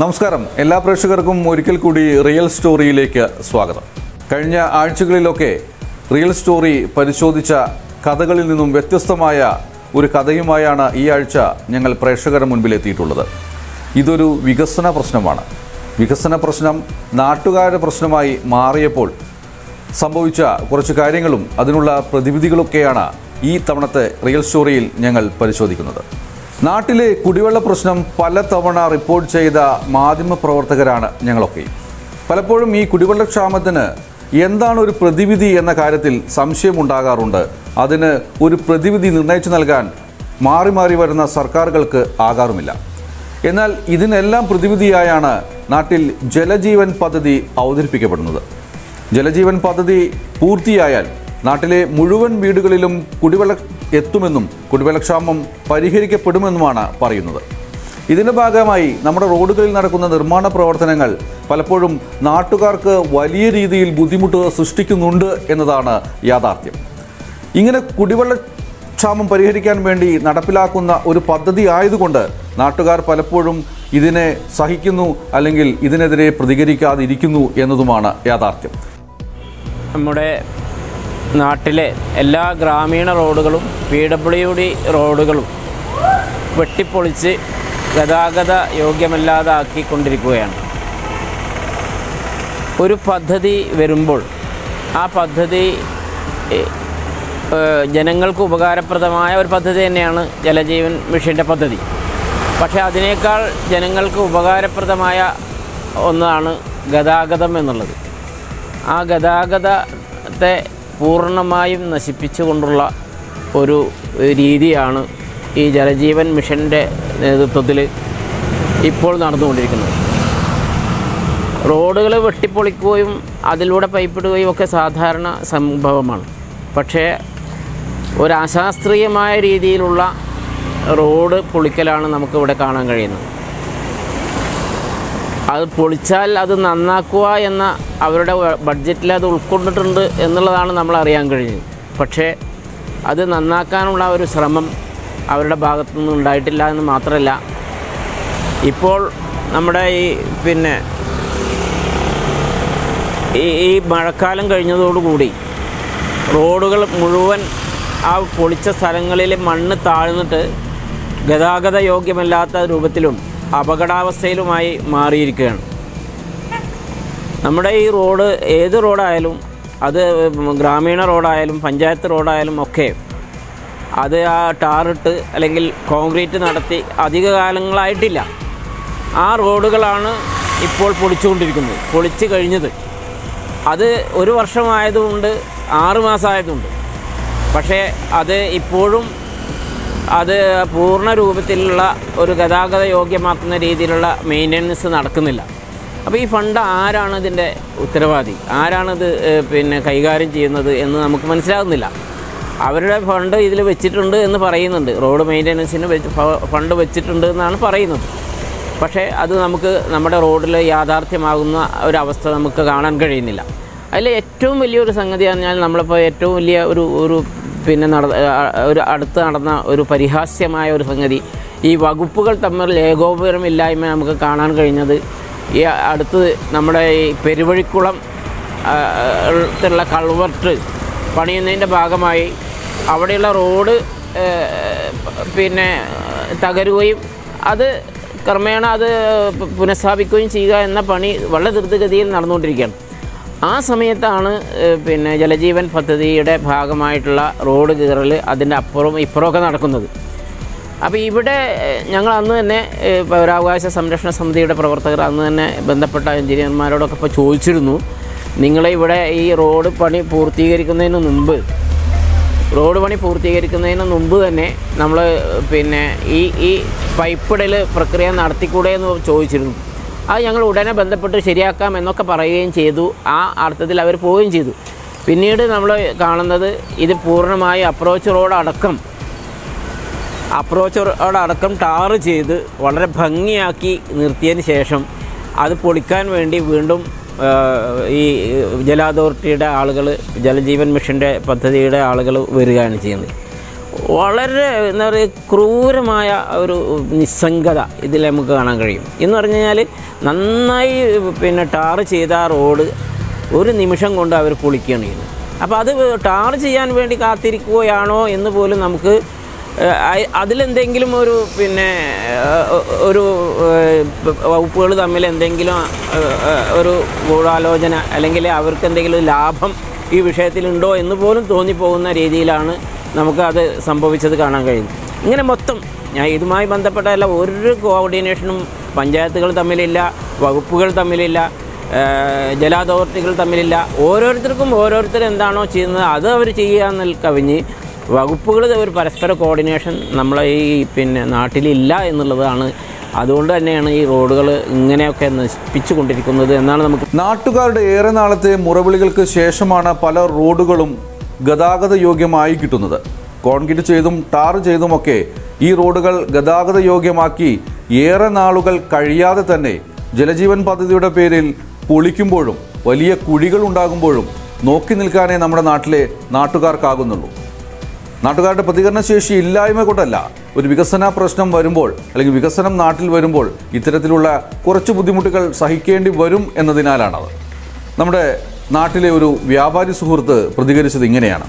നമസ്കാരം എല്ലാ പ്രേക്ഷകർക്കും ഒരിക്കൽ കൂടി റിയൽ സ്റ്റോറിയിലേക്ക് സ്വാഗതം കഴിഞ്ഞ ആഴ്ചകളിലൊക്കെ റിയൽ സ്റ്റോറി പരിശോധിച്ച കഥകളിൽ നിന്നും വ്യത്യസ്തമായ ഒരു കഥയുമായാണ് ഈ ആഴ്ച ഞങ്ങൾ പ്രേക്ഷകരുടെ മുൻപിൽ എത്തിയിട്ടുള്ളത് ഇതൊരു വികസന പ്രശ്നമാണ് വികസന പ്രശ്നം നാട്ടുകാരുടെ പ്രശ്നമായി മാറിയപ്പോൾ സംഭവിച്ച കുറച്ച് കാര്യങ്ങളും അതിനുള്ള പ്രതിവിധികളൊക്കെയാണ് ഈ തവണത്തെ റിയൽ സ്റ്റോറിയിൽ ഞങ്ങൾ പരിശോധിക്കുന്നത് നാട്ടിലെ കുടിവെള്ള പ്രശ്നം പലതവണ റിപ്പോർട്ട് ചെയ്ത മാധ്യമപ്രവർത്തകരാണ് ഞങ്ങളൊക്കെ പലപ്പോഴും ഈ കുടിവെള്ളക്ഷാമത്തിന് എന്താണ് ഒരു പ്രതിവിധി എന്ന കാര്യത്തിൽ സംശയമുണ്ടാകാറുണ്ട് അതിന് ഒരു പ്രതിവിധി നിർണയിച്ചു നൽകാൻ മാറി മാറി വരുന്ന സർക്കാരുകൾക്ക് ആകാറുമില്ല എന്നാൽ ഇതിനെല്ലാം പ്രതിവിധിയായാണ് നാട്ടിൽ ജലജീവൻ പദ്ധതി അവതരിപ്പിക്കപ്പെടുന്നത് ജലജീവൻ പദ്ധതി പൂർത്തിയായാൽ നാട്ടിലെ മുഴുവൻ വീടുകളിലും കുടിവെള്ളം എത്തുമെന്നും കുടിവെള്ളക്ഷാമം പരിഹരിക്കപ്പെടുമെന്നുമാണ് പറയുന്നത് ഇതിൻ്റെ ഭാഗമായി നമ്മുടെ റോഡുകളിൽ നടക്കുന്ന നിർമ്മാണ പ്രവർത്തനങ്ങൾ പലപ്പോഴും നാട്ടുകാർക്ക് വലിയ രീതിയിൽ ബുദ്ധിമുട്ട് സൃഷ്ടിക്കുന്നുണ്ട് എന്നതാണ് യാഥാർത്ഥ്യം ഇങ്ങനെ കുടിവെള്ള ക്ഷാമം പരിഹരിക്കാൻ വേണ്ടി നടപ്പിലാക്കുന്ന ഒരു പദ്ധതി ആയതുകൊണ്ട് നാട്ടുകാർ പലപ്പോഴും ഇതിനെ സഹിക്കുന്നു അല്ലെങ്കിൽ ഇതിനെതിരെ പ്രതികരിക്കാതിരിക്കുന്നു എന്നതുമാണ് യാഥാർത്ഥ്യം നമ്മുടെ നാട്ടിലെ എല്ലാ ഗ്രാമീണ റോഡുകളും പി ഡബ്ല്യു ഡി റോഡുകളും വെട്ടിപ്പൊളിച്ച് ഗതാഗത യോഗ്യമല്ലാതാക്കിക്കൊണ്ടിരിക്കുകയാണ് ഒരു പദ്ധതി വരുമ്പോൾ ആ പദ്ധതി ഏഹ്, ഏഹ്, ജനങ്ങൾക്ക് ഉപകാരപ്രദമായ ഒരു പദ്ധതി തന്നെയാണ് ജലജീവൻ മിഷൻ്റെ പദ്ധതി പക്ഷേ അതിനേക്കാൾ ജനങ്ങൾക്ക് ഉപകാരപ്രദമായ ഒന്നാണ് ഗതാഗതം എന്നുള്ളത് ആ ഗതാഗതത്തെ പൂർണ്ണമായും നശിപ്പിച്ചുകൊണ്ടുള്ള ഒരു രീതിയാണ് ഈ ജലജീവൻ മിഷൻ്റെ നേതൃത്വത്തിൽ ഇപ്പോൾ നടന്നുകൊണ്ടിരിക്കുന്നത് റോഡുകൾ വെട്ടിപ്പൊളിക്കുകയും അതിലൂടെ പൈപ്പിടുകയും ഒക്കെ സാധാരണ സംഭവമാണ് പക്ഷേ ഒരു അശാസ്ത്രീയമായ രീതിയിലുള്ള റോഡ് പൊളിക്കലാണ് നമുക്കിവിടെ കാണാൻ കഴിയുന്നത് അത് പൊളിച്ചാൽ അത് നന്നാക്കുക എന്ന അവരുടെ ബഡ്ജറ്റിൽ അത് ഉൾക്കൊണ്ടിട്ടുണ്ട് എന്നുള്ളതാണ് നമ്മൾ അറിയാൻ കഴിഞ്ഞത് പക്ഷേ അത് നന്നാക്കാനുള്ള ഒരു ശ്രമം അവരുടെ ഭാഗത്തുനിന്ന് ഉണ്ടായിട്ടില്ല എന്ന് മാത്രമല്ല ഇപ്പോൾ നമ്മുടെ ഈ പിന്നെ ഈ ഈ മഴക്കാലം കഴിഞ്ഞതോടുകൂടി റോഡുകൾ മുഴുവൻ ആ പൊളിച്ച സ്ഥലങ്ങളിൽ മണ്ണ് താഴ്ന്നിട്ട് ഗതാഗത യോഗ്യമല്ലാത്ത രൂപത്തിലും അപകടാവസ്ഥയിലുമായി മാറിയിരിക്കുകയാണ് നമ്മുടെ ഈ റോഡ് ഏത് റോഡായാലും അത് ഗ്രാമീണ റോഡായാലും പഞ്ചായത്ത് റോഡായാലും ഒക്കെ അത് ആ ടാറിട്ട് അല്ലെങ്കിൽ കോൺക്രീറ്റ് നടത്തി അധിക കാലങ്ങളായിട്ടില്ല ആ റോഡുകളാണ് ഇപ്പോൾ പൊളിച്ചുകൊണ്ടിരിക്കുന്നത് പൊളിച്ച് കഴിഞ്ഞത് അത് ഒരു വർഷമായതുകൊണ്ട് ആറ് മാസമായതുണ്ട് പക്ഷേ അത് ഇപ്പോഴും അത് പൂർണ്ണ രൂപത്തിലുള്ള ഒരു ഗതാഗത യോഗ്യമാക്കുന്ന രീതിയിലുള്ള മെയിൻ്റനൻസ് നടക്കുന്നില്ല അപ്പോൾ ഈ ഫണ്ട് ആരാണ് ഇതിൻ്റെ ഉത്തരവാദി ആരാണിത് ഏഹ്, പിന്നെ കൈകാര്യം ചെയ്യുന്നത് എന്ന് നമുക്ക് മനസ്സിലാകുന്നില്ല അവരുടെ ഫണ്ട് ഇതിൽ വെച്ചിട്ടുണ്ട് എന്ന് പറയുന്നുണ്ട് റോഡ് മെയിൻ്റനൻസിന് വെച്ച് ഫ- ഫണ്ട് വെച്ചിട്ടുണ്ട് എന്നാണ് പറയുന്നത് പക്ഷേ അത് നമുക്ക് നമ്മുടെ റോഡിൽ യാഥാർത്ഥ്യമാകുന്ന ഒരവസ്ഥ നമുക്ക് കാണാൻ കഴിയുന്നില്ല അതിൽ ഏറ്റവും വലിയൊരു സംഗതി പറഞ്ഞാൽ നമ്മളിപ്പോൾ ഏറ്റവും വലിയ ഒരു ഒരു പിന്നെ നട ആ, ഒരു അടുത്ത് നടന്ന ഒരു പരിഹാസ്യമായ ഒരു സംഗതി ഈ വകുപ്പുകൾ തമ്മിൽ ഏകോപനമില്ലായ്മ നമുക്ക് കാണാൻ കഴിഞ്ഞത് ഈ അടുത്ത് നമ്മുടെ ഈ പെരുവഴിക്കുളം ആ, ത്തുള്ള കൾവർട്ട് പണിയുന്നതിൻ്റെ ഭാഗമായി അവിടെയുള്ള റോഡ് ഏ, പിന്നെ തകരുകയും അത് ക്രമേണ അത് പു- പുനഃസ്ഥാപിക്കുകയും ചെയ്യുക എന്ന പണി വളരെ ദ്രുതഗതിയിൽ നടന്നുകൊണ്ടിരിക്കുകയാണ് ആ സമയത്താണ് ഏ, പിന്നെ ജലജീവൻ പദ്ധതിയുടെ ഭാഗമായിട്ടുള്ള റോഡ് കീറൽ അതിൻ്റെ അപ്പുറവും ഇപ്പുറമൊക്കെ നടക്കുന്നത് അപ്പോൾ ഇവിടെ ഏഹ്, ഞങ്ങൾ അന്ന് തന്നെ ഏഹ്, പൗരാവകാശ സംരക്ഷണ സമിതിയുടെ പ്രവർത്തകർ അന്ന് തന്നെ ബന്ധപ്പെട്ട എഞ്ചിനീയർമാരോടൊക്കെ ഇപ്പോൾ ചോദിച്ചിരുന്നു നിങ്ങളെ ഇവിടെ ഈ റോഡ് പണി പൂർത്തീകരിക്കുന്നതിന് മുമ്പ് റോഡ് പണി പൂർത്തീകരിക്കുന്നതിന് മുമ്പ് തന്നെ നമ്മൾ പിന്നെ ഈ ഈ പൈപ്പിടൽ പ്രക്രിയ നടത്തിക്കൂടെ എന്ന് ചോദിച്ചിരുന്നു അത് ഞങ്ങൾ ഉടനെ ബന്ധപ്പെട്ട് ശരിയാക്കാം എന്നൊക്കെ പറയുകയും ചെയ്തു ആ അർത്ഥത്തിൽ അവർ പോവുകയും ചെയ്തു പിന്നീട് നമ്മൾ കാണുന്നത് ഇത് പൂർണ്ണമായി അപ്രോച്ച് റോഡ് അടക്കം അപ്രോച്ച് റോഡടക്കം ടാറ് ചെയ്ത് വളരെ ഭംഗിയാക്കി നിർത്തിയതിന് ശേഷം അത് പൊളിക്കാൻ വേണ്ടി വീണ്ടും ആ, ഈ ജല അതോറിറ്റിയുടെ ആളുകൾ ജലജീവൻ മിഷൻ്റെ പദ്ധതിയുടെ ആളുകൾ വരികയാണ് ചെയ്യുന്നത് വളരെ എന്താ പറയുക ക്രൂരമായ ഒരു നിസ്സംഗത ഇതിൽ നമുക്ക് കാണാൻ കഴിയും എന്ന് പറഞ്ഞു കഴിഞ്ഞാൽ നന്നായി പിന്നെ ടാർ ചെയ്ത ആ റോഡ് ഒരു നിമിഷം കൊണ്ട് അവർ പൊളിക്കുകയാണ് ചെയ്യുന്നത് അപ്പോൾ അത് ടാർ ചെയ്യാൻ വേണ്ടി കാത്തിരിക്കുകയാണോ എന്ന് പോലും നമുക്ക് ഏഹ്, അയ്- അതിലെന്തെങ്കിലും ഒരു പിന്നെ ഏഹ്, ഒരു വകുപ്പുകൾ തമ്മിൽ എന്തെങ്കിലും ഏഹ്, ഏഹ്, ഒരു ഗൂഢാലോചന അല്ലെങ്കിൽ അവർക്ക് എന്തെങ്കിലും ലാഭം ഈ വിഷയത്തിലുണ്ടോ എന്ന് പോലും തോന്നിപ്പോകുന്ന രീതിയിലാണ് നമുക്ക് അത് സംഭവിച്ചത് കാണാൻ കഴിയുന്നത് ഇങ്ങനെ മൊത്തം ഞാൻ ഇതുമായി ബന്ധപ്പെട്ടല്ല ഒരു കോർഡിനേഷനും പഞ്ചായത്തുകൾ തമ്മിലില്ല വകുപ്പുകൾ തമ്മിലില്ല ഏഹ് ജല അതോറിറ്റികൾ തമ്മിലില്ല ഓരോരുത്തർക്കും ഓരോരുത്തർ എന്താണോ ചെയ്യുന്നത് അത് അവർ ചെയ്യുക എന്നതിൽ കവിഞ്ഞ് വകുപ്പുകൾ ഒരു പരസ്പര കോർഡിനേഷൻ നമ്മളെ ഈ പിന്നെ നാട്ടിലില്ല എന്നുള്ളതാണ് അതുകൊണ്ട് തന്നെയാണ് ഈ റോഡുകൾ ഇങ്ങനെയൊക്കെ നശിപ്പിച്ചു കൊണ്ടിരിക്കുന്നത് എന്നാണ് നമുക്ക് നാട്ടുകാരുടെ ഏറെ നാളത്തെ മുറവിളികൾക്ക് ശേഷമാണ് പല റോഡുകളും ഗതാഗത യോഗ്യമായി കിട്ടുന്നത് കോൺക്രീറ്റ് ചെയ്തും ടാർ ചെയ്തുമൊക്കെ ഈ റോഡുകൾ ഗതാഗത യോഗ്യമാക്കി ഏറെ നാളുകൾ കഴിയാതെ തന്നെ ജലജീവൻ പദ്ധതിയുടെ പേരിൽ പൊളിക്കുമ്പോഴും വലിയ കുഴികൾ ഉണ്ടാകുമ്പോഴും നോക്കി നിൽക്കാനേ നമ്മുടെ നാട്ടിലെ നാട്ടുകാർക്കാകുന്നുള്ളൂ നാട്ടുകാരുടെ പ്രതികരണശേഷി ഇല്ലായ്മ കൊണ്ടല്ല ഒരു വികസന പ്രശ്നം വരുമ്പോൾ അല്ലെങ്കിൽ വികസനം നാട്ടിൽ വരുമ്പോൾ ഇത്തരത്തിലുള്ള കുറച്ച് ബുദ്ധിമുട്ടുകൾ സഹിക്കേണ്ടി വരും എന്നതിനാലാണത് നമ്മുടെ നാട്ടിലെ ഒരു വ്യാപാരി സുഹൃത്ത് പ്രതികരിച്ചത് ഇങ്ങനെയാണ്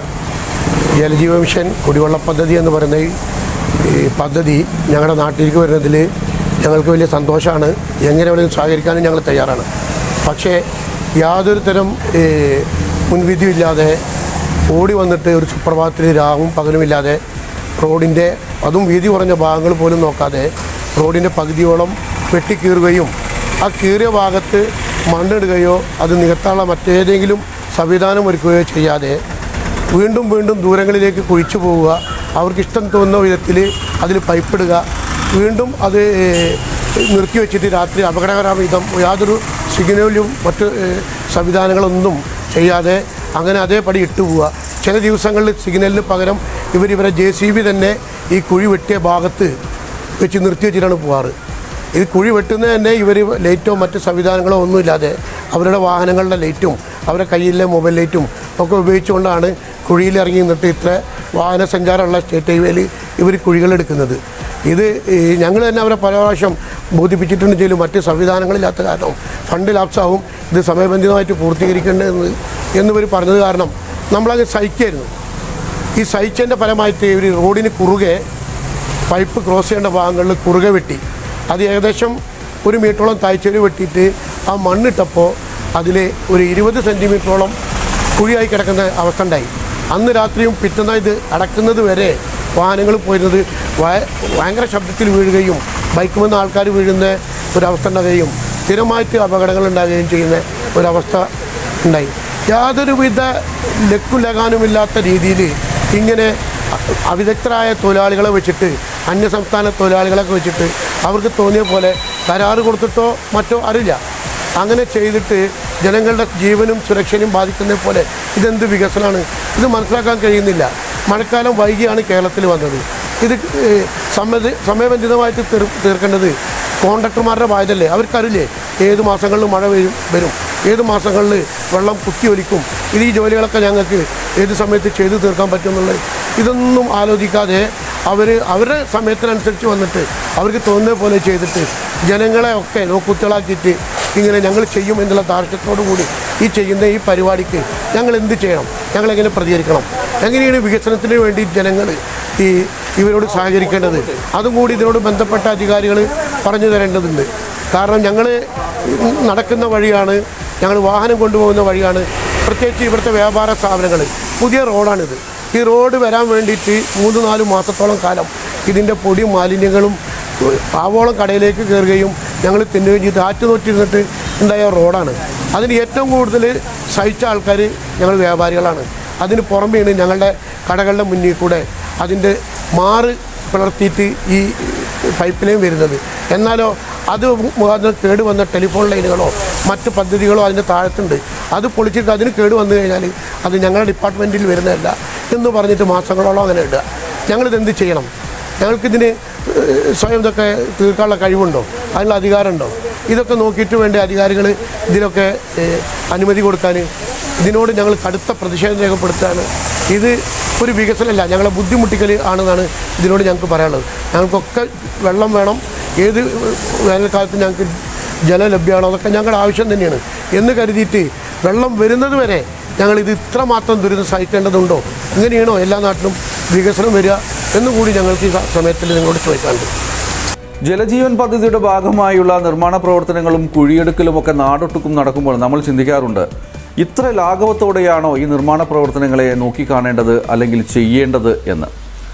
ജലജീവ മിഷൻ കുടിവെള്ള പദ്ധതി എന്ന് പറയുന്ന ഈ ഈ പദ്ധതി ഞങ്ങളുടെ നാട്ടിലേക്ക് വരുന്നതിൽ ഞങ്ങൾക്ക് വലിയ സന്തോഷമാണ് എങ്ങനെ വേണമെങ്കിലും സഹകരിക്കാനും ഞങ്ങൾ തയ്യാറാണ് പക്ഷേ യാതൊരു തരം ഏ, മുൻവിധിയില്ലാതെ ഓടി വന്നിട്ട് ഒരു സുപ്രഭാതത്തിൽ രാവും പകലുമില്ലാതെ റോഡിൻ്റെ അതും വീതി കുറഞ്ഞ ഭാഗങ്ങൾ പോലും നോക്കാതെ റോഡിൻ്റെ പകുതിയോളം വെട്ടിക്കീറുകയും ആ കീറിയ ഭാഗത്ത് മണ്ണിടുകയോ അത് നികത്താനുള്ള മറ്റേതെങ്കിലും സംവിധാനം ഒരുക്കുകയോ ചെയ്യാതെ വീണ്ടും വീണ്ടും ദൂരങ്ങളിലേക്ക് കുഴിച്ചു പോവുക അവർക്ക് ഇഷ്ടം തോന്നുന്ന വിധത്തിൽ അതിൽ പൈപ്പിടുക വീണ്ടും അത് ഏഹ്, നിർത്തി വെച്ചിട്ട് രാത്രി അപകടകരവിധം യാതൊരു സിഗ്നലും മറ്റ് ഏഹ്, സംവിധാനങ്ങളൊന്നും ചെയ്യാതെ അങ്ങനെ അതേപടി ഇട്ടു പോവുക ചില ദിവസങ്ങളിൽ സിഗ്നലിന് പകരം ഇവർ ഇവരെ ജെ സി ബി തന്നെ ഈ കുഴി വെട്ടിയ ഭാഗത്ത് വെച്ച് നിർത്തി വെച്ചിട്ടാണ് പോവാറ് ഇത് കുഴി വെട്ടുന്നത് തന്നെ ഇവർ ലൈറ്റോ മറ്റ് സംവിധാനങ്ങളോ ഒന്നുമില്ലാതെ അവരുടെ വാഹനങ്ങളുടെ ലൈറ്റും അവരുടെ കയ്യിലെ മൊബൈൽ ലൈറ്റും ഒക്കെ ഉപയോഗിച്ചുകൊണ്ടാണ് കുഴിയിൽ ഇറങ്ങി നിന്നിട്ട് ഇത്ര വാഹന സഞ്ചാരമുള്ള സ്റ്റേറ്റ് ഹൈവേയിൽ ഇവർ കുഴികളെടുക്കുന്നത് ഇത് ഞങ്ങൾ തന്നെ അവരെ പല പ്രാവശ്യം ബോധിപ്പിച്ചിട്ടുണ്ടെങ്കിലും മറ്റ് സംവിധാനങ്ങളില്ലാത്ത കാരണം ഫണ്ട് ലാപ്സാവും ഇത് സമയബന്ധിതമായിട്ട് പൂർത്തീകരിക്കേണ്ടതെന്ന് എന്നിവർ പറഞ്ഞത് കാരണം നമ്മളത് സഹിക്കായിരുന്നു ഈ സഹിച്ചതിൻ്റെ ഫലമായിട്ട് ഇവർ റോഡിന് കുറുകെ പൈപ്പ് ക്രോസ് ചെയ്യേണ്ട ഭാഗങ്ങളിൽ കുറുകെ വെട്ടി അത് ഏകദേശം ഒരു മീറ്ററോളം താഴ്ചയിൽ വെട്ടിയിട്ട് ആ മണ്ണിട്ടപ്പോൾ അതിൽ ഒരു ഇരുപത് സെൻറ്റിമീറ്ററോളം കുഴിയായി കിടക്കുന്ന അവസ്ഥ ഉണ്ടായി അന്ന് രാത്രിയും പിറ്റന്ന ഇത് അടക്കുന്നത് വരെ വാഹനങ്ങൾ പോയിരുന്നത് ഭയ- ഭയങ്കര ശബ്ദത്തിൽ വീഴുകയും ബൈക്ക് വന്ന ആൾക്കാർ വീഴുന്ന ഒരവസ്ഥ ഉണ്ടാകുകയും സ്ഥിരമായിട്ട് അപകടങ്ങൾ ഉണ്ടാകുകയും ചെയ്യുന്ന ഒരവസ്ഥ ഉണ്ടായി യാതൊരുവിധ ലക്കും ലഗാനുമില്ലാത്ത രീതിയിൽ ഇങ്ങനെ അവിദഗ്ധരായ തൊഴിലാളികളെ വെച്ചിട്ട് അന്യസംസ്ഥാന തൊഴിലാളികളൊക്കെ വെച്ചിട്ട് അവർക്ക് തോന്നിയ പോലെ കരാറ് കൊടുത്തിട്ടോ മറ്റോ അറിയില്ല അങ്ങനെ ചെയ്തിട്ട് ജനങ്ങളുടെ ജീവനും സുരക്ഷയും ബാധിക്കുന്നത് പോലെ ഇതെന്ത് വികസനമാണ് ഇത് മനസ്സിലാക്കാൻ കഴിയുന്നില്ല മഴക്കാലം വൈകിയാണ് കേരളത്തിൽ വന്നത് ഇത് ഏഹ്, സമയ സമയബന്ധിതമായിട്ട് തീർ തീർക്കേണ്ടത് കോൺട്രാക്ടർമാരുടെ ബാധ്യതയല്ലേ അവർക്കറിയില്ലേ ഏത് മാസങ്ങളിൽ മഴ വരും വരും ഏത് മാസങ്ങളിൽ വെള്ളം കുത്തി ഒലിക്കും ഇത് ഈ ജോലികളൊക്കെ ഞങ്ങൾക്ക് ഏത് സമയത്ത് ചെയ്തു തീർക്കാൻ പറ്റുമെന്നുള്ളത് ഇതൊന്നും ആലോചിക്കാതെ അവർ അവരുടെ സമയത്തിനനുസരിച്ച് വന്നിട്ട് അവർക്ക് തോന്നുന്നത് പോലെ ചെയ്തിട്ട് ജനങ്ങളെ ഒക്കെ നോക്കുത്തളാക്കിയിട്ട് ഇങ്ങനെ ഞങ്ങൾ ചെയ്യും എന്നുള്ള ധാർഷ്ട്യത്തോടു കൂടി ഈ ചെയ്യുന്ന ഈ പരിപാടിക്ക് ഞങ്ങൾ എന്ത് ചെയ്യണം ഞങ്ങളെങ്ങനെ പ്രതികരിക്കണം എങ്ങനെയാണ് വികസനത്തിന് വേണ്ടി ജനങ്ങൾ ഈ ഇവരോട് സഹകരിക്കേണ്ടത് അതും കൂടി ഇതിനോട് ബന്ധപ്പെട്ട അധികാരികൾ പറഞ്ഞു തരേണ്ടതുണ്ട് കാരണം ഞങ്ങൾ നടക്കുന്ന വഴിയാണ് ഞങ്ങൾ വാഹനം കൊണ്ടുപോകുന്ന വഴിയാണ് പ്രത്യേകിച്ച് ഇവിടുത്തെ വ്യാപാര സ്ഥാപനങ്ങൾ പുതിയ റോഡാണിത് ഈ റോഡ് വരാൻ വേണ്ടിയിട്ട് മൂന്ന് നാല് മാസത്തോളം കാലം ഇതിൻ്റെ പൊടിയും മാലിന്യങ്ങളും ആവോളം കടയിലേക്ക് കയറുകയും ഞങ്ങൾ തിന്നുകയും ചെയ്ത് ആറ്റുനോറ്റിരുന്നിട്ട് ഉണ്ടായ റോഡാണ് അതിന് ഏറ്റവും കൂടുതൽ സഹിച്ച ആൾക്കാർ ഞങ്ങൾ വ്യാപാരികളാണ് അതിന് പുറമെയാണ് ഞങ്ങളുടെ കടകളുടെ മുന്നിൽ കൂടെ അതിൻ്റെ മാറ് പിളർത്തിയിട്ട് ഈ പൈപ്പ് ലൈൻ വരുന്നത് എന്നാലോ അത് മുഖാന്തരം കേട് വന്ന ടെലിഫോൺ ലൈനുകളോ മറ്റ് പദ്ധതികളോ അതിൻ്റെ താഴത്തുണ്ട് അത് പൊളിച്ചിട്ട് അതിന് കേട് വന്നു കഴിഞ്ഞാൽ അത് ഞങ്ങളുടെ ഡിപ്പാർട്ട്മെൻറ്റിൽ വരുന്നതല്ല എന്ന് പറഞ്ഞിട്ട് മാസങ്ങളോളം അങ്ങനെ ഇടുക ഞങ്ങളിത് എന്ത് ചെയ്യണം ഞങ്ങൾക്കിതിന് ഏഹ്, സ്വയം ഇതൊക്കെ തീർക്കാനുള്ള കഴിവുണ്ടോ അതിനുള്ള അധികാരമുണ്ടോ ഇതൊക്കെ നോക്കിയിട്ട് വേണ്ട അധികാരികൾ ഇതിലൊക്കെ ഏഹ്, അനുമതി കൊടുക്കാൻ ഇതിനോട് ഞങ്ങൾ കടുത്ത പ്രതിഷേധം രേഖപ്പെടുത്തുകയാണ് ഇത് ഒരു വികസനമല്ല ഞങ്ങളെ ബുദ്ധിമുട്ടിക്കൽ ആണെന്നാണ് ഇതിനോട് ഞങ്ങൾക്ക് പറയാനുള്ളത് ഞങ്ങൾക്കൊക്കെ വെള്ളം വേണം ഏത് വേനൽക്കാലത്ത് ഞങ്ങൾക്ക് ജലം ലഭ്യമാണോ അതൊക്കെ ഞങ്ങളുടെ ആവശ്യം തന്നെയാണ് എന്ന് കരുതിയിട്ട് വെള്ളം വരുന്നത് വരെ ഞങ്ങളിത് ഇത്രമാത്രം ദുരിതം സഹിക്കേണ്ടതുണ്ടോ ഇങ്ങനെയാണോ എല്ലാ നാട്ടിലും വികസനം വരിക എന്നുകൂടി ഞങ്ങൾക്ക് ഈ സ- സമയത്തിൽ നിങ്ങളോട് ചോദിക്കാനുണ്ട് ജലജീവൻ പദ്ധതിയുടെ ഭാഗമായുള്ള നിർമ്മാണ പ്രവർത്തനങ്ങളും കുഴിയെടുക്കലും ഒക്കെ നാടൊട്ടുക്കും നടക്കുമ്പോൾ നമ്മൾ ചിന്തിക്കാറുണ്ട് ഇത്ര ലാഘവത്തോടെയാണോ ഈ നിർമ്മാണ പ്രവർത്തനങ്ങളെ നോക്കിക്കാണേണ്ടത് അല്ലെങ്കിൽ ചെയ്യേണ്ടത് എന്ന്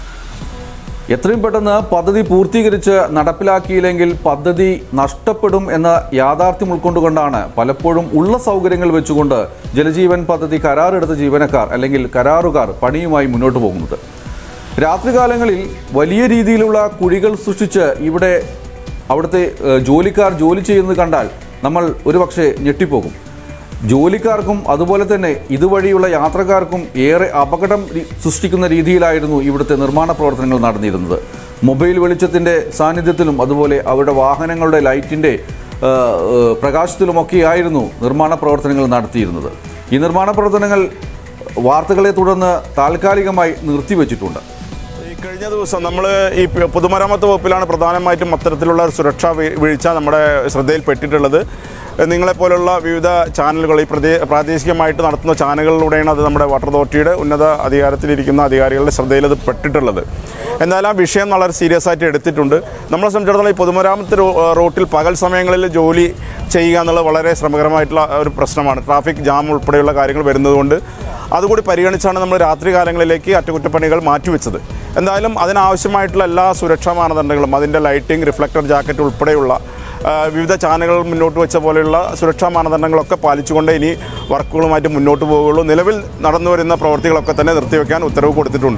എത്രയും പെട്ടെന്ന് പദ്ധതി പൂർത്തീകരിച്ച് നടപ്പിലാക്കിയില്ലെങ്കിൽ പദ്ധതി നഷ്ടപ്പെടും എന്ന യാഥാർത്ഥ്യം ഉൾക്കൊണ്ടുകൊണ്ടാണ് പലപ്പോഴും ഉള്ള സൗകര്യങ്ങൾ വെച്ചുകൊണ്ട് ജലജീവൻ പദ്ധതി കരാറെടുത്ത ജീവനക്കാർ അല്ലെങ്കിൽ കരാറുകാർ പണിയുമായി മുന്നോട്ട് പോകുന്നത് രാത്രികാലങ്ങളിൽ വലിയ രീതിയിലുള്ള കുഴികൾ സൃഷ്ടിച്ച് ഇവിടെ അവിടുത്തെ ഏഹ്, ജോലിക്കാർ ജോലി ചെയ്യുന്നത് കണ്ടാൽ നമ്മൾ ഒരുപക്ഷെ ഞെട്ടിപ്പോകും ജോലിക്കാർക്കും അതുപോലെ തന്നെ ഇതുവഴിയുള്ള യാത്രക്കാർക്കും ഏറെ അപകടം രി- സൃഷ്ടിക്കുന്ന രീതിയിലായിരുന്നു ഇവിടുത്തെ നിർമ്മാണ പ്രവർത്തനങ്ങൾ നടന്നിരുന്നത് മൊബൈൽ വെളിച്ചത്തിൻ്റെ സാന്നിധ്യത്തിലും അതുപോലെ അവരുടെ വാഹനങ്ങളുടെ ലൈറ്റിൻ്റെ ആ, ആ, പ്രകാശത്തിലുമൊക്കെയായിരുന്നു നിർമ്മാണ പ്രവർത്തനങ്ങൾ നടത്തിയിരുന്നത് ഈ നിർമ്മാണ പ്രവർത്തനങ്ങൾ വാർത്തകളെ തുടർന്ന് താൽക്കാലികമായി നിർത്തിവെച്ചിട്ടുണ്ട് ഈ കഴിഞ്ഞ ദിവസം നമ്മൾ ഈ പ- പൊതുമരാമത്ത് വകുപ്പിലാണ് പ്രധാനമായിട്ടും അത്തരത്തിലുള്ള ഒരു സുരക്ഷാ വീ- വീഴ്ച നമ്മുടെ ശ്രദ്ധയിൽപ്പെട്ടിട്ടുള്ളത് നിങ്ങളെപ്പോലുള്ള വിവിധ ചാനലുകൾ ഈ പ്രദേ പ്രാദേശികമായിട്ട് നടത്തുന്ന ചാനലുകളിലൂടെയാണ് അത് നമ്മുടെ വാട്ടർ അതോറിറ്റിയുടെ ഉന്നത അധികാരത്തിലിരിക്കുന്ന അധികാരികളുടെ ശ്രദ്ധയിൽ അത് പെട്ടിട്ടുള്ളത് എന്നാൽ ആ വിഷയം വളരെ സീരിയസ് ആയിട്ട് എടുത്തിട്ടുണ്ട് നമ്മളെ സംബന്ധിച്ചിടത്തോളം ഈ പൊതുമരാമത്ത് റോ- റോട്ടിൽ പകൽ സമയങ്ങളിൽ ജോലി ചെയ്യുക എന്നുള്ളത് വളരെ ശ്രമകരമായിട്ടുള്ള ഒരു പ്രശ്നമാണ് ട്രാഫിക് ജാം ഉൾപ്പെടെയുള്ള കാര്യങ്ങൾ വരുന്നതുകൊണ്ട് അതുകൂടി പരിഗണിച്ചാണ് നമ്മൾ രാത്രി കാലങ്ങളിലേക്ക് അറ്റകുറ്റപ്പണികൾ മാറ്റിവെച്ചത് എന്തായാലും അതിനാവശ്യമായിട്ടുള്ള എല്ലാ സുരക്ഷാ മാനദണ്ഡങ്ങളും അതിൻ്റെ ലൈറ്റിംഗ് റിഫ്ലക്ടർ ജാക്കറ്റ് ഉൾപ്പെടെയുള്ള ആ, വിവിധ ചാനലുകൾ മുന്നോട്ട് വെച്ച പോലെയുള്ള സുരക്ഷാ മാനദണ്ഡങ്ങളൊക്കെ പാലിച്ചുകൊണ്ട് ഇനി വർക്കുകളുമായിട്ട് മുന്നോട്ട് പോവുകയുള്ളൂ നിലവിൽ നടന്നു വരുന്ന പ്രവൃത്തികളൊക്കെ തന്നെ നിർത്തിവെക്കാൻ ഉത്തരവ് കൊടുത്തിട്ടുണ്ട്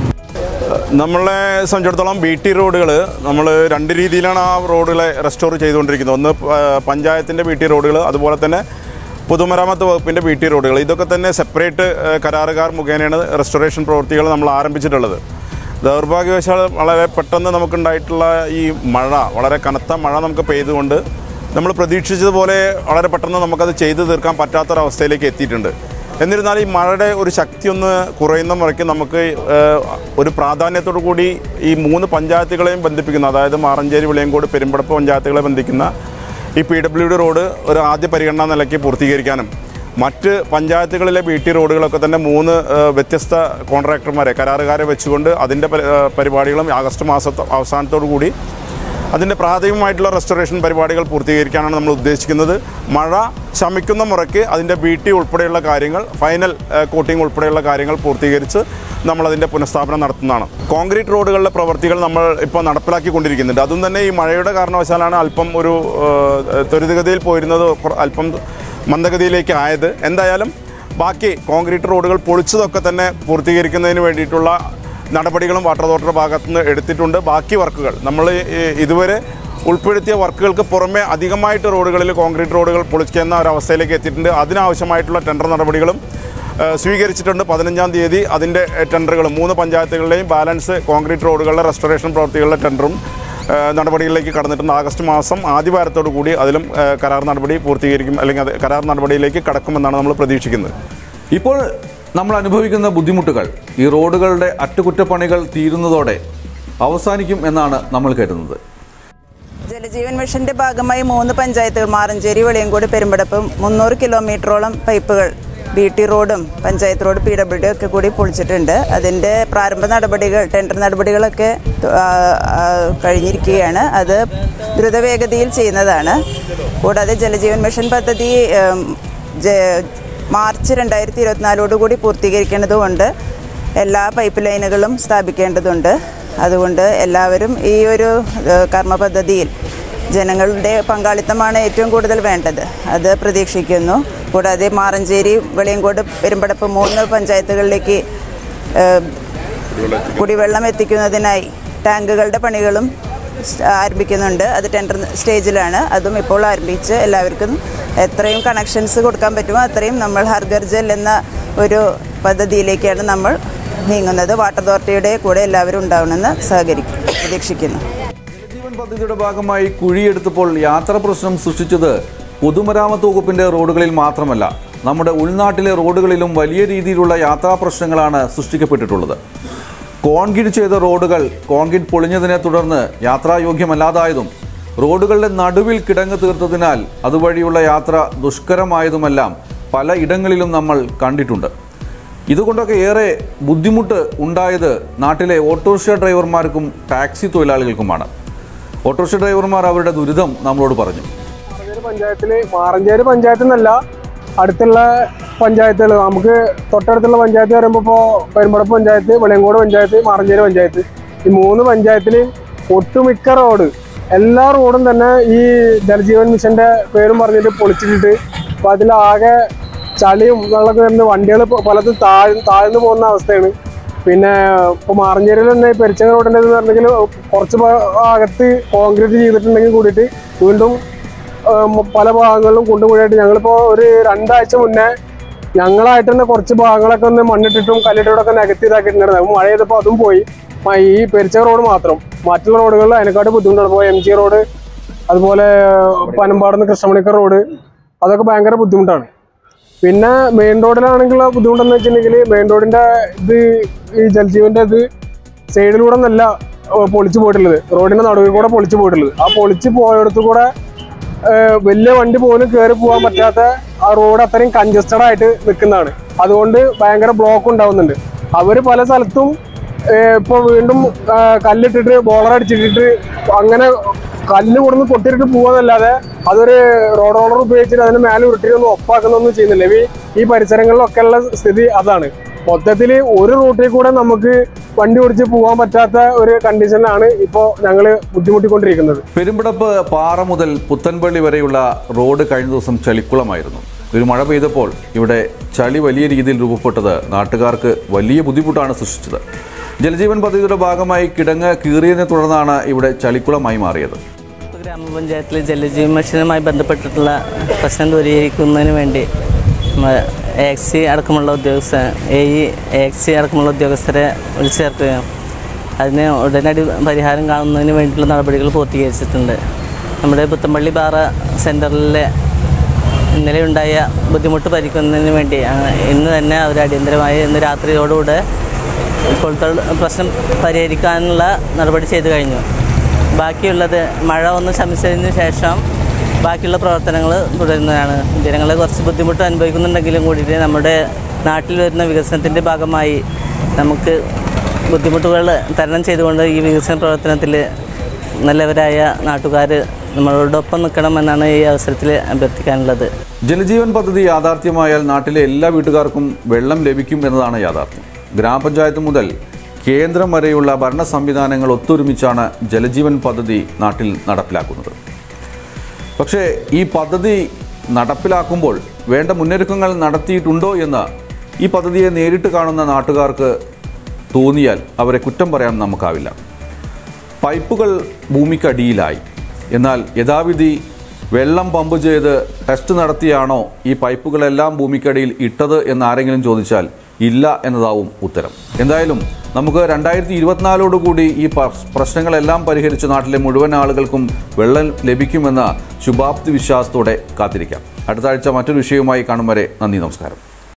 നമ്മളെ സംബന്ധിച്ചിടത്തോളം ബി ടി റോഡുകൾ നമ്മൾ രണ്ട് രീതിയിലാണ് ആ റോഡുകളെ റെസ്റ്റോർ ചെയ്തുകൊണ്ടിരിക്കുന്നത് ഒന്ന് പ- പഞ്ചായത്തിൻ്റെ ബി ടി റോഡുകൾ അതുപോലെ തന്നെ പൊതുമരാമത്ത് വകുപ്പിൻ്റെ ബി ടി റോഡുകൾ ഇതൊക്കെ തന്നെ സെപ്പറേറ്റ് ഏഹ്, കരാറുകാർ മുഖേനയാണ് റെസ്റ്റോറേഷൻ പ്രവൃത്തികൾ നമ്മൾ ആരംഭിച്ചിട്ടുള്ളത് ദൗർഭാഗ്യവശാൽ വളരെ പെട്ടെന്ന് നമുക്കുണ്ടായിട്ടുള്ള ഈ മഴ വളരെ കനത്ത മഴ നമുക്ക് പെയ്തുകൊണ്ട് നമ്മൾ പ്രതീക്ഷിച്ചതുപോലെ വളരെ പെട്ടെന്ന് നമുക്കത് ചെയ്തു തീർക്കാൻ പറ്റാത്തൊരവസ്ഥയിലേക്ക് എത്തിയിട്ടുണ്ട് എന്നിരുന്നാലും ഈ മഴയുടെ ഒരു ശക്തി ഒന്ന് കുറയുന്ന മുറയ്ക്ക് നമുക്ക് ഏഹ്, ഒരു പ്രാധാന്യത്തോടു കൂടി ഈ മൂന്ന് പഞ്ചായത്തുകളെയും ബന്ധിപ്പിക്കുന്ന അതായത് മാറഞ്ചേരി വിളയങ്കോട് പെരുമ്പടപ്പ് പഞ്ചായത്തുകളെ ബന്ധിക്കുന്ന ഈ പി ഡബ്ല്യു ഡി റോഡ് ഒരു ആദ്യ പരിഗണനാ നിലയ്ക്ക് പൂർത്തീകരിക്കാനും മറ്റ് പഞ്ചായത്തുകളിലെ ബി ടി റോഡുകളൊക്കെ തന്നെ മൂന്ന് ഏഹ്, വ്യത്യസ്ത കോൺട്രാക്ടർമാരെ കരാറുകാരെ വെച്ചുകൊണ്ട് അതിൻ്റെ പരി- ഏഹ്, പരിപാടികളും ആഗസ്റ്റ് മാസത്തെ അവസാനത്തോടു കൂടി അതിൻ്റെ പ്രാഥമികമായിട്ടുള്ള റെസ്റ്റോറേഷൻ പരിപാടികൾ പൂർത്തീകരിക്കാനാണ് നമ്മൾ ഉദ്ദേശിക്കുന്നത് മഴ ശമിക്കുന്ന മുറയ്ക്ക് അതിൻ്റെ ബി ടി ഉൾപ്പെടെയുള്ള കാര്യങ്ങൾ ഫൈനൽ ഏഹ്, കോട്ടിംഗ് ഉൾപ്പെടെയുള്ള കാര്യങ്ങൾ പൂർത്തീകരിച്ച് നമ്മളതിൻ്റെ പുനഃസ്ഥാപനം നടത്തുന്നതാണ് കോൺക്രീറ്റ് റോഡുകളിലെ പ്രവർത്തികൾ നമ്മൾ ഇപ്പോൾ നടപ്പിലാക്കിക്കൊണ്ടിരിക്കുന്നുണ്ട് അതും തന്നെ ഈ മഴയുടെ കാരണവശാലാണ് അല്പം ഒരു ഏഹ്, ത്വരിതഗതിയിൽ പോയിരുന്നത് കുറ- അല്പം മന്ദഗതിയിലേക്ക് ആയത് എന്തായാലും ബാക്കി കോൺക്രീറ്റ് റോഡുകൾ പൊളിച്ചതൊക്കെ തന്നെ പൂർത്തീകരിക്കുന്നതിന് വേണ്ടിയിട്ടുള്ള നടപടികളും വാട്ടർ അതോറിറ്റിയുടെ ഭാഗത്തു നിന്ന് എടുത്തിട്ടുണ്ട് ബാക്കി വർക്കുകൾ നമ്മൾ ഈ ഇതുവരെ ഉൾപ്പെടുത്തിയ വർക്കുകൾക്ക് പുറമെ അധികമായിട്ട് റോഡുകളിൽ കോൺക്രീറ്റ് റോഡുകൾ പൊളിക്കുന്ന ഒരവസ്ഥയിലേക്ക് എത്തിയിട്ടുണ്ട് അതിനാവശ്യമായിട്ടുള്ള ടെൻഡർ നടപടികളും ഏഹ്, സ്വീകരിച്ചിട്ടുണ്ട് പതിനഞ്ചാം തീയതി അതിൻ്റെ ടെൻഡറുകളും മൂന്ന് പഞ്ചായത്തുകളിലെയും ബാലൻസ് കോൺക്രീറ്റ് റോഡുകളുടെ റെസ്റ്റോറേഷൻ പ്രവൃത്തികളുടെ ടെൻഡറും ഏഹ്, നടപടികളിലേക്ക് കടന്നിട്ടുണ്ട് ആഗസ്റ്റ് മാസം ആദ്യവാരത്തോടു കൂടി അതിലും ഏഹ്, കരാർ നടപടി പൂർത്തീകരിക്കും അല്ലെങ്കിൽ അത് കരാർ നടപടിയിലേക്ക് കടക്കുമെന്നാണ് നമ്മൾ പ്രതീക്ഷിക്കുന്നത് ഇപ്പോൾ നമ്മൾ അനുഭവിക്കുന്ന ബുദ്ധിമുട്ടുകൾ ഈ റോഡുകളുടെ അറ്റകുറ്റപ്പണികൾ തീരുന്നതോടെ അവസാനിക്കും എന്നാണ് നമ്മൾ കരുതുന്നത് ജലജീവൻ മിഷന്റെ ഭാഗമായി മൂന്ന് പഞ്ചായത്തുകൾ മാറഞ്ചേരി വെളിയങ്കോട് പെരുമ്പടപ്പ് മുന്നൂറ് കിലോമീറ്ററോളം പൈപ്പുകൾ ബി ടി റോഡും panchayat road P W D ഒക്കെ കൂടി പൊളിച്ചിട്ടുണ്ട് അതിൻ്റെ പ്രാരംഭ നടപടികൾ ടെൻഡർ നടപടികളൊക്കെ ആ, ആ, കഴിഞ്ഞിരിക്കുകയാണ് അത് ദ്രുതവേഗതയിൽ ചെയ്യുന്നതാണ് കൂടാതെ ജലജീവൻ മിഷൻ പദ്ധതി ഉം, ജ- മാർച്ച് രണ്ടായിരത്തി ഇരുപത്തിനാലോടുകൂടി പൂർത്തീകരിക്കേണ്ടതുകൊണ്ട് എല്ലാ പൈപ്പ് ലൈനുകളും സ്ഥാപിക്കേണ്ടതുണ്ട് അതുകൊണ്ട് എല്ലാവരും ഈ ഒരു ഏഹ്, കർമ്മ പദ്ധതിയിൽ ജനങ്ങളുടെ പങ്കാളിത്തമാണ് ഏറ്റവും കൂടുതൽ വേണ്ടത് അത് പ്രതീക്ഷിക്കുന്നു കൂടാതെ മാറഞ്ചേരി വെളിയങ്കോട് പെരുമ്പടപ്പ് മൂന്ന് പഞ്ചായത്തുകളിലേക്ക് ഏഹ്, കുടിവെള്ളം എത്തിക്കുന്നതിനായി ടാങ്കുകളുടെ പണികളും സ് ആരംഭിക്കുന്നുണ്ട് അത് ടെൻഡർ സ്റ്റേജിലാണ് അതും ഇപ്പോൾ ആരംഭിച്ച് എല്ലാവർക്കും എത്രയും കണക്ഷൻസ് കൊടുക്കാൻ പറ്റുമോ അത്രയും നമ്മൾ ഹർഗർ ജൽ എന്ന ഒരു പദ്ധതിയിലേക്കാണ് നമ്മൾ നീങ്ങുന്നത് വാട്ടർ അതോറിറ്റിയുടെ കൂടെ എല്ലാവരും ഉണ്ടാവണമെന്ന് സഹകരിക്കും പ്രതീക്ഷിക്കുന്നു ജലജീവൻ പദ്ധതിയുടെ ഭാഗമായി കുഴിയെടുത്തപ്പോൾ യാത്രാ പ്രശ്നം സൃഷ്ടിച്ചത് പൊതുമരാമത്ത് വകുപ്പിന്റെ റോഡുകളിൽ മാത്രമല്ല നമ്മുടെ ഉൾനാട്ടിലെ റോഡുകളിലും വലിയ രീതിയിലുള്ള യാത്രാ പ്രശ്നങ്ങളാണ് സൃഷ്ടിക്കപ്പെട്ടിട്ടുള്ളത് കോൺക്രീറ്റ് ചെയ്ത റോഡുകൾ കോൺക്രീറ്റ് പൊളിഞ്ഞതിനെ തുടർന്ന് യാത്രായോഗ്യമല്ലാതായതും റോഡുകളുടെ നടുവിൽ കിടങ്ങ് തീർത്തതിനാൽ അതുവഴിയുള്ള യാത്ര ദുഷ്കരമായതുമെല്ലാം പല ഇടങ്ങളിലും നമ്മൾ കണ്ടിട്ടുണ്ട് ഇതുകൊണ്ടൊക്കെ ഏറെ ബുദ്ധിമുട്ട് ഉണ്ടായത് നാട്ടിലെ ഓട്ടോറിക്ഷ ഡ്രൈവർമാർക്കും ടാക്സി തൊഴിലാളികൾക്കുമാണ് ഓട്ടോറിക്ഷ ഡ്രൈവർമാർ അവരുടെ ദുരിതം നമ്മളോട് പറഞ്ഞു മാറഞ്ചേരി പഞ്ചായത്തില് മാറഞ്ചേരി പഞ്ചായത്തിൽ നിന്നല്ല അടുത്തുള്ള പഞ്ചായത്തുകൾ നമുക്ക് തൊട്ടടുത്തുള്ള പഞ്ചായത്ത് പറയുമ്പോൾ ഇപ്പോൾ പെരുമ്പടപ്പ് പഞ്ചായത്ത് വെളിയങ്കോട് പഞ്ചായത്ത് മാറഞ്ചേരി പഞ്ചായത്ത് ഈ മൂന്ന് പഞ്ചായത്തിൽ ഒട്ടുമിക്ക റോഡ് എല്ലാ റോഡും തന്നെ ഈ ജലജീവൻ മിഷന്റെ പേരും പറഞ്ഞിട്ട് പൊളിച്ചിട്ടിട്ട് അപ്പോൾ അതിലാകെ ചളിയും വെള്ളമൊക്കെ വരുന്ന വണ്ടികൾ പലതും താഴ് താഴ്ന്നു പോകുന്ന അവസ്ഥയാണ് പിന്നെ ഇപ്പോൾ മാറഞ്ചേരിയിൽ തന്നെ ഈ പെരിച്ചങ്ങ റോഡിൻ്റെ എന്ന് പറഞ്ഞെങ്കിൽ കുറച്ച് ഭാഗത്ത് കോൺക്രീറ്റ് ചെയ്തിട്ടുണ്ടെങ്കിൽ കൂടിയിട്ട് വീണ്ടും ഏഹ് പല ഭാഗങ്ങളിലും കൊണ്ടുപോയിട്ട് ഞങ്ങളിപ്പോൾ ഒരു രണ്ടാഴ്ച മുന്നേ ഞങ്ങളായിട്ട് തന്നെ കുറച്ച് ഭാഗങ്ങളൊക്കെ ഒന്ന് മണ്ണിട്ടിട്ടും കല്ലിട്ടിട്ടൊക്കെ നികത്തി ഇതാക്കിയിട്ടുണ്ടായിരുന്നു അപ്പോൾ മഴ ചെയ്തപ്പോൾ അതും പോയി മ- ഈ പെരിച്ച റോഡ് മാത്രം മറ്റുള്ള റോഡുകളിൽ അതിനെക്കാട്ട് ബുദ്ധിമുട്ടാണ് ഇപ്പോൾ എം ജി റോഡ് അതുപോലെ പനമ്പാട് നിന്ന് കൃഷ്ണമണിക്കർ റോഡ് അതൊക്കെ ഭയങ്കര ബുദ്ധിമുട്ടാണ് പിന്നെ മെയിൻ റോഡിലാണെങ്കിലുള്ള ബുദ്ധിമുട്ടെന്ന് വെച്ചിട്ടുണ്ടെങ്കിൽ മെയിൻ റോഡിന്റെ ഇത് ഈ ജൽജീവന്റെ ഇത് സൈഡിലൂടെ ഒന്നല്ല ഏഹ് പൊളിച്ചു പോയിട്ടുള്ളത് റോഡിന്റെ നടുവിൽ കൂടെ പൊളിച്ചു പോയിട്ടുള്ളത് ആ പൊളിച്ചു പോയടത്ത് കൂടെ ഏഹ് വലിയ വണ്ടി പോലും കയറി പോകാൻ പറ്റാത്ത ആ റോഡ് അത്രയും കൺജസ്റ്റഡ് ആയിട്ട് നിൽക്കുന്നതാണ് അതുകൊണ്ട് ഭയങ്കര ബ്ലോക്ക് ഉണ്ടാവുന്നുണ്ട് അവര് പല സ്ഥലത്തും ഏഹ് ഇപ്പൊ വീണ്ടും ഏഹ് കല്ലിട്ടിട്ട് ബോളർ അടിച്ചിട്ടിട്ട് അങ്ങനെ കല്ല് കൊടുന്ന് പൊട്ടിയിട്ട് പോവാന്നല്ലാതെ അതൊരു റോഡ് റോളർ ഉപയോഗിച്ചിട്ട് അതിന് മേലെ ഉരുട്ടിയൊന്നും ഒപ്പാക്കുന്നൊന്നും ചെയ്യുന്നില്ല ഈ ഈ പരിസരങ്ങളിലൊക്കെ ഉള്ള സ്ഥിതി അതാണ് മൊത്തത്തിൽ ഒരു റൂട്ടിൽ കൂടെ നമുക്ക് വണ്ടി ഓടിച്ച് പോകാൻ പറ്റാത്ത ഒരു കണ്ടീഷനിലാണ് ഇപ്പോൾ ഞങ്ങൾ ബുദ്ധിമുട്ടിക്കൊണ്ടിരിക്കുന്നത് പെരുമ്പടപ്പ് പാറ മുതൽ പുത്തൻപള്ളി വരെയുള്ള റോഡ് കഴിഞ്ഞ ദിവസം ചളിക്കുളമായിരുന്നു ഒരു മഴ പെയ്തപ്പോൾ ഇവിടെ ചളി വലിയ രീതിയിൽ രൂപപ്പെട്ടത് നാട്ടുകാർക്ക് വലിയ ബുദ്ധിമുട്ടാണ് സൃഷ്ടിച്ചത് ജലജീവൻ പദ്ധതിയുടെ ഭാഗമായി കിടങ്ങ് കീറിയതിനെ തുടർന്നാണ് ഇവിടെ ചളിക്കുളമായി മാറിയത് ഗ്രാമപഞ്ചായത്തിലെ ജലജീവൻ മിഷനുമായി ബന്ധപ്പെട്ടിട്ടുള്ള പ്രശ്നം ദൂരീകരിക്കുന്നതിന് വേണ്ടി എക്സി അടക്കമുള്ള ഉദ്യോഗസ്ഥ എ ഇ എക്സി അടക്കമുള്ള ഉദ്യോഗസ്ഥരെ വിളിച്ചു ചേർക്കുകയും അതിന് ഉടനടി പരിഹാരം കാണുന്നതിന് വേണ്ടിയിട്ടുള്ള നടപടികൾ പൂർത്തീകരിച്ചിട്ടുണ്ട് നമ്മുടെ പുത്തമ്പള്ളി പാറ സെൻറ്ററിലെ ഇന്നലെ ഉണ്ടായ ബുദ്ധിമുട്ട് പരിഹരിക്കുന്നതിന് വേണ്ടി ആ, ഇന്ന് തന്നെ അവർ അടിയന്തരമായി ഇന്ന് രാത്രിയോടുകൂടെ ഇപ്പോഴത്തെ പ്രശ്നം പരിഹരിക്കാനുള്ള നടപടി ചെയ്തു കഴിഞ്ഞു ബാക്കിയുള്ളത് മഴ ഒന്ന് ശമിച്ചതിന് ശേഷം ബാക്കിയുള്ള പ്രവർത്തനങ്ങൾ തുടരുന്നതാണ് ജനങ്ങളെ കുറച്ച് ബുദ്ധിമുട്ട് അനുഭവിക്കുന്നുണ്ടെങ്കിലും കൂടിയിട്ട് നമ്മുടെ നാട്ടിൽ വരുന്ന വികസനത്തിൻ്റെ ഭാഗമായി നമുക്ക് ബുദ്ധിമുട്ടുകൾ തരണം ചെയ്തുകൊണ്ട് ഈ വികസന പ്രവർത്തനത്തിൽ നല്ലവരായ നാട്ടുകാർ നമ്മളോടൊപ്പം നിൽക്കണമെന്നാണ് ഈ അവസരത്തിൽ അഭ്യർത്ഥിക്കാനുള്ളത് ജലജീവൻ പദ്ധതി യാഥാർത്ഥ്യമായാൽ നാട്ടിലെ എല്ലാ വീട്ടുകാർക്കും വെള്ളം ലഭിക്കും എന്നതാണ് യാഥാർത്ഥ്യം ഗ്രാമപഞ്ചായത്ത് മുതൽ കേന്ദ്രം വരെയുള്ള ഭരണ സംവിധാനങ്ങൾ ഒത്തൊരുമിച്ചാണ് ജലജീവൻ പദ്ധതി നാട്ടിൽ നടപ്പിലാക്കുന്നത് പക്ഷേ ഈ പദ്ധതി നടപ്പിലാക്കുമ്പോൾ വേണ്ട മുന്നൊരുക്കങ്ങൾ നടത്തിയിട്ടുണ്ടോ എന്ന് ഈ പദ്ധതിയെ നേരിട്ട് കാണുന്ന നാട്ടുകാർക്ക് തോന്നിയാൽ അവരെ കുറ്റം പറയാൻ നമുക്കാവില്ല പൈപ്പുകൾ ഭൂമിക്കടിയിലായി എന്നാൽ യഥാവിധി വെള്ളം പമ്പ് ചെയ്ത് ടെസ്റ്റ് നടത്തിയാണോ ഈ പൈപ്പുകളെല്ലാം ഭൂമിക്കടിയിൽ ഇട്ടത് എന്ന് ആരെങ്കിലും ചോദിച്ചാൽ ഇല്ല എന്നതാവും ഉത്തരം എന്തായാലും നമുക്ക് രണ്ടായിരത്തി ഇരുപത്തിനാലോടുകൂടി ഈ പ- പ്രശ്നങ്ങളെല്ലാം പരിഹരിച്ച് നാട്ടിലെ മുഴുവൻ ആളുകൾക്കും വെള്ളം ലഭിക്കുമെന്ന ശുഭാപ്തി വിശ്വാസത്തോടെ കാത്തിരിക്കാം അടുത്ത ആഴ്ച മറ്റൊരു വിഷയവുമായി കാണും വരെ നന്ദി നമസ്കാരം